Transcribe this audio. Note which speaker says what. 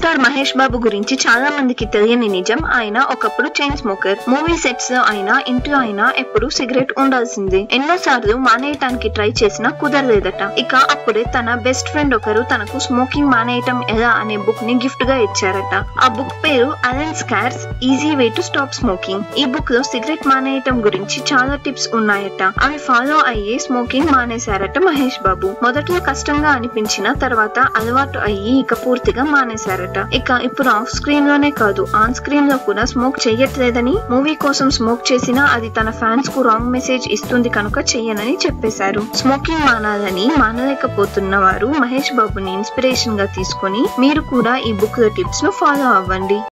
Speaker 1: star Mahesh బాబు గురించి చాలా మందికి తెలియని నిజం ఆయన ఒకప్పుడు చైన్ స్మోకర్ మూవీ సెట్స్ లో అయినా ఇంట్లో అయినా ఎప్పుడు సిగరెట్ ఉండాల్సిందే ఎన్నో సార్లు మానేయటానికి ట్రై చేసినా కుదరలేదట ఇక అప్పుడే తన బెస్ట్ ఫ్రెండ్ ఒకరు తనకు స్మోకింగ్ మానేయటం ఎలా అనే బుక్ ని గిఫ్ట్ గా ఇచ్చారట ఆ బుక్ పేరు Allen Carr's easy way to stop smoking ఈ బుక్ లో సిగరెట్ మానేయటం గురించి చాలా టిప్స్ ఉన్నాయట అవి ఫాలో అయ్యి స్మోకింగ్ మానేశారట మహేష్ బాబు మొదట్లో కష్టంగా అనిపించిన తర్వాత అలవాటు అయ్యి ఇక పూర్తిగా మానేశారట ఇక ఇప్పుడు ఆఫ్ స్క్రీన్ లోనే కాదు ఆన్ స్క్రీన్ లో కూడా స్మోక్ చెయ్యట్లేదని మూవీ కోసం స్మోక్ చేసినా అది తన ఫ్యాన్స్ కు రాంగ్ మెసేజ్ ఇస్తుంది కనుక చెయ్యనని చెప్పేశారు స్మోకింగ్ మానాలని మానలేకపోతున్న వారు మహేష్ బాబుని ఇన్స్పిరేషన్ గా తీసుకొని మీరు కూడా ఈ బుక్ లో టిప్స్ ను ఫాలో అవ్వండి